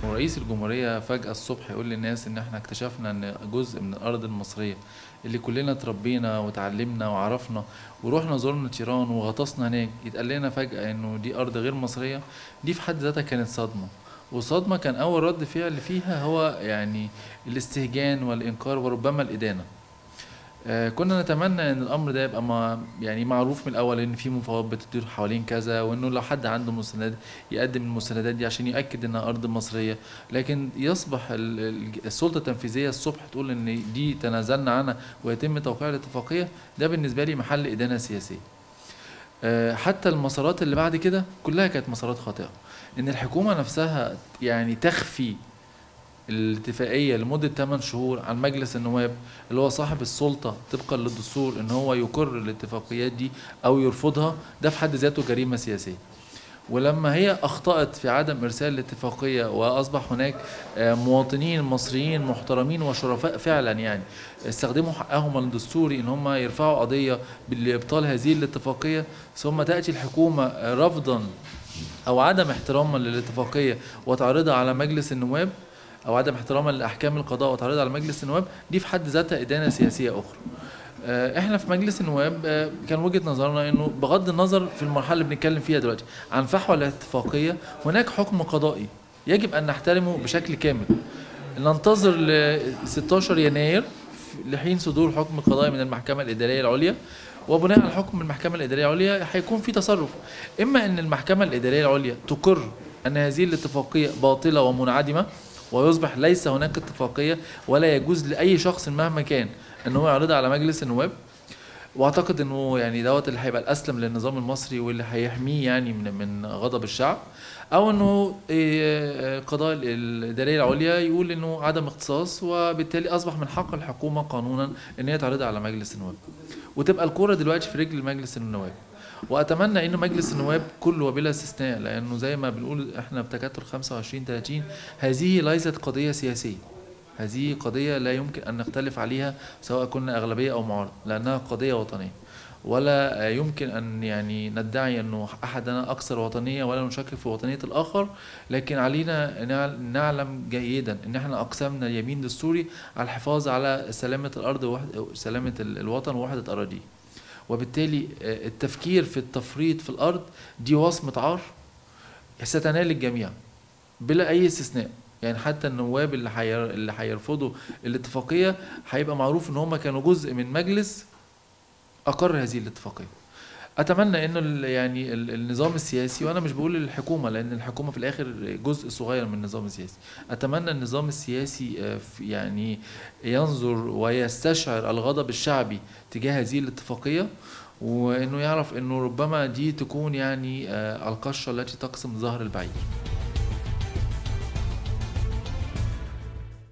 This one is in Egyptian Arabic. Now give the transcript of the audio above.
ورئيس الجمهورية فجأة الصبح يقول للناس إن إحنا اكتشفنا إن جزء من الأرض المصرية اللي كلنا اتربينا وتعلمنا وعرفنا ورحنا زرنا تيران وغطسنا هناك يتقال لنا فجأة إنه دي أرض غير مصرية دي في حد ذاتها كانت صدمة وصدمة كان أول رد فعل فيها هو يعني الاستهجان والإنكار وربما الإدانة آه، كنا نتمنى ان الامر ده يبقى ما يعني معروف من الاول ان في مفاوضات بتدور حوالين كذا وانه لو حد عنده مستندات يقدم المستندات دي عشان ياكد انها ارض مصريه لكن يصبح ال- ال- السلطه التنفيذيه الصبح تقول ان دي تنازلنا عنها ويتم توقيع الاتفاقيه ده بالنسبه لي محل ادانه سياسيه آه، حتى المسارات اللي بعد كده كلها كانت مسارات خاطئه ان الحكومه نفسها يعني تخفي الاتفاقيه لمده 8 شهور عن مجلس النواب اللي هو صاحب السلطه طبقا للدستور ان هو يقر الاتفاقيات دي او يرفضها ده في حد ذاته جريمه سياسيه ولما هي اخطات في عدم ارسال الاتفاقيه واصبح هناك آه، مواطنين مصريين محترمين وشرفاء فعلا يعني استخدموا حقهم الدستوري ان هم يرفعوا قضيه بابطال هذه الاتفاقيه ثم تاتي الحكومه آه، رفضا او عدم احتراما للاتفاقيه وتعرضها على مجلس النواب او عدم احتراما لاحكام القضاء وتعرضها على مجلس النواب دي في حد ذاتها ادانه سياسيه اخرى آه، احنا في مجلس النواب آه، كان وجهه نظرنا انه بغض النظر في المرحله اللي بنتكلم فيها دلوقتي عن فحوى الاتفاقيه هناك حكم قضائي يجب ان نحترمه بشكل كامل ننتظر ل 16 يناير ف- لحين صدور حكم قضائي من المحكمه الاداريه العليا وبناء على حكم المحكمه الاداريه العليا هيكون في تصرف اما ان المحكمه الاداريه العليا تقر ان هذه الاتفاقيه باطله ومنعدمه ويصبح ليس هناك اتفاقيه ولا يجوز لاي شخص مهما كان ان هو يعرضها على مجلس النواب واعتقد انه يعني دوت اللي هيبقى الاسلم للنظام المصري واللي هيحميه يعني من من غضب الشعب او انه إيه، قضاء الاداريه العليا يقول انه عدم اختصاص وبالتالي اصبح من حق الحكومه قانونا ان هي تعرضها على مجلس النواب وتبقى الكوره دلوقتي في رجل مجلس النواب واتمنى ان مجلس النواب كله وبلا استثناء لانه زي ما بنقول احنا بتكتل 25 30 هذه ليست قضيه سياسيه هذه قضية لا يمكن أن نختلف عليها سواء كنا أغلبية أو معارضة لأنها قضية وطنية ولا يمكن أن يعني ندعي أنه أحدنا أكثر وطنية ولا نشكك في وطنية الآخر لكن علينا نع- نعلم جيدا أن احنا أقسمنا اليمين دستوري على الحفاظ على سلامة الأرض ووحد سلامة ال- الوطن ووحدة أراضيه وبالتالي آه، التفكير في التفريط في الأرض دي وصمة عار ستنال الجميع بلا أي استثناء يعني حتى النواب اللي حير... اللي هيرفضوا الاتفاقيه هيبقى معروف ان هم كانوا جزء من مجلس اقر هذه الاتفاقيه اتمنى انه ال- يعني ال- النظام السياسي وانا مش بقول الحكومه لان الحكومه في الاخر جزء صغير من النظام السياسي اتمنى النظام السياسي آه، في- يعني ينظر ويستشعر الغضب الشعبي تجاه هذه الاتفاقيه وانه يعرف انه ربما دي تكون يعني آه، القشه التي تقسم ظهر البعير